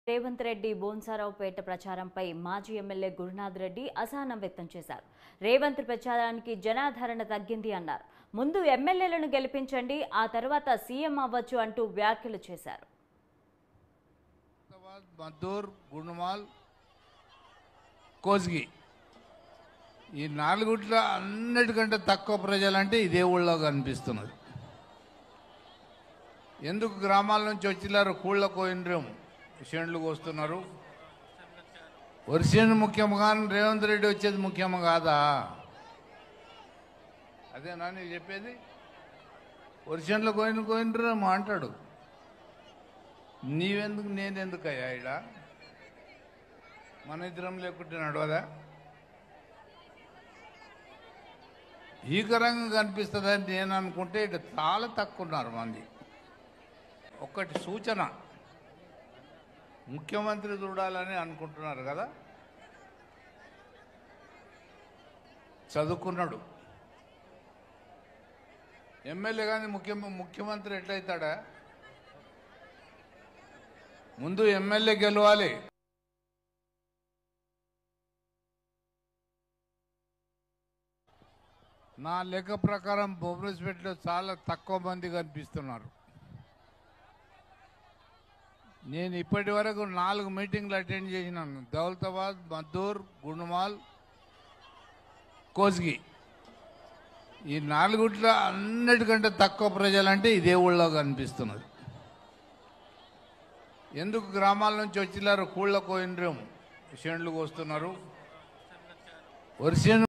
రేవంత్ రెడ్డి బోన్సారావుపేట ప్రచారంపై మాజీ ఎమ్మెల్యే గురునాథ్ రెడ్డి అసహనం వ్యక్తం చేశారు రేవంత్ ప్రచారానికి జనాదరణ తగ్గింది అన్నారు ముందు ఎమ్మెల్యేలను గెలిపించండి ఆ తర్వాత సీఎం అవ్వచ్చు అంటూ వ్యాఖ్యలు చేశారు హైదరాబాద్ మద్దూర్ గుండుమాల్ కోస్గి ఈ నాలుగుట్ల అన్నిటికంటే తక్కువ ప్రజలంటే ఇదే ఊళ్ళో కనిపిస్తున్నది ఎందుకు గ్రామాల నుంచి వచ్చినారు కూళ్ళ కోయినరేం చేండ్లు కోస్తున్నారు వర్షం ముఖ్యం కానీ రేవంత్ రెడ్డి వచ్చేది ముఖ్యం కాదా అదేనా నేను చెప్పేది వర్షంలో కోయిన కోయినరేమో అంటాడు నీవెందుకు నేనెందుకు అయ్యా ఇడ మన ఇద్దరం లేకుంటే నడవదా భీకరంగా కనిపిస్తుందని నేను అనుకుంటే ఇటు చాలా తక్కువ ఉన్నారు మంది ఒక్కటి సూచన ముఖ్యమంత్రి చూడాలని అనుకుంటున్నారు కదా చదువుకున్నాడు ఎమ్మెల్యే కానీ ముఖ్య ముఖ్యమంత్రి ఎట్లయితాడా ముందు ఎమ్మెల్యే గెలవాలి నా లెక్క ప్రకారం భువనేశ్వర్లో చాలా తక్కువ మంది కనిపిస్తున్నారు నేను ఇప్పటి వరకు నాలుగు మీటింగ్లు అటెండ్ చేసినాను దౌలతాబాద్ మద్దూర్ గుండుమాల్ కోస్గి ఈ నాలుగుట్ల అన్నిటికంటే తక్కువ ప్రజలంటే ఇదే ఊళ్ళో కనిపిస్తున్నది ఎందుకు గ్రామాల నుంచి వచ్చినారు కూళ్ళ కోయినరేం చేండ్లు కోస్తున్నారు వర్షం